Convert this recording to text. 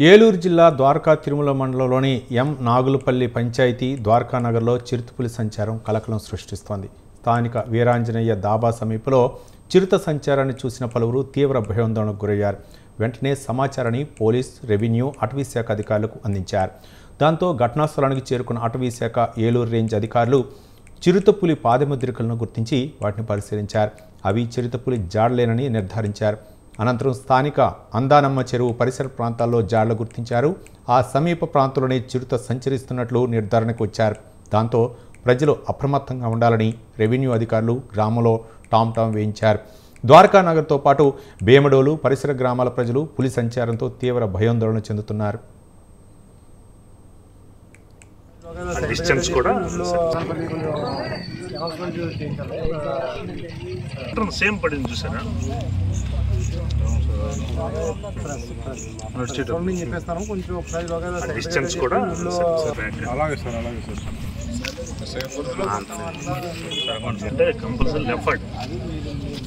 ఏలూరు జిల్లా ద్వారకా తిరుమల మండలంలోని ఎం నాగులపల్లి పంచాయతీ ద్వారకా నగర్లో చిరుతపులి సంచారం కలకలం సృష్టిస్తోంది స్థానిక వీరాంజనేయ దాబా సమీపంలో చిరుత సంచారాన్ని చూసిన పలువురు తీవ్ర భయాందోళనకు గురయ్యారు వెంటనే సమాచారాన్ని పోలీస్ రెవెన్యూ అటవీ శాఖ అధికారులకు అందించారు దాంతో ఘటనా స్థలానికి చేరుకున్న అటవీ శాఖ ఏలూరు రేంజ్ అధికారులు చిరుతపులి పాదముద్రికలను గుర్తించి వాటిని పరిశీలించారు అవి చిరుతపులి జాడలేనని నిర్ధారించారు అనంతరం స్థానిక అందానమ్మ చెరువు పరిసర ప్రాంతాల్లో జాడలు గుర్తించారు ఆ సమీప ప్రాంతంలోనే చిరుత సంచరిస్తున్నట్లు నిర్ధారణకు వచ్చారు దాంతో ప్రజలు అప్రమత్తంగా ఉండాలని రెవెన్యూ అధికారులు గ్రామంలో టామ్ టామ్ వేయించారు ద్వారకా నగర్తో పాటు భీమడోలు పరిసర గ్రామాల ప్రజలు పులి సంచారంతో తీవ్ర భయాందోళన చెందుతున్నారు డిస్టెన్స్ కూడా సేమ్ పడింది చూసారా చెప్పేస్తాను కొంచెం ఒకసారి లోగా డిస్టెన్స్ కూడా అలాగే సార్ అలాగే సార్ అంటే కంపల్సరీ లెఫ్ట్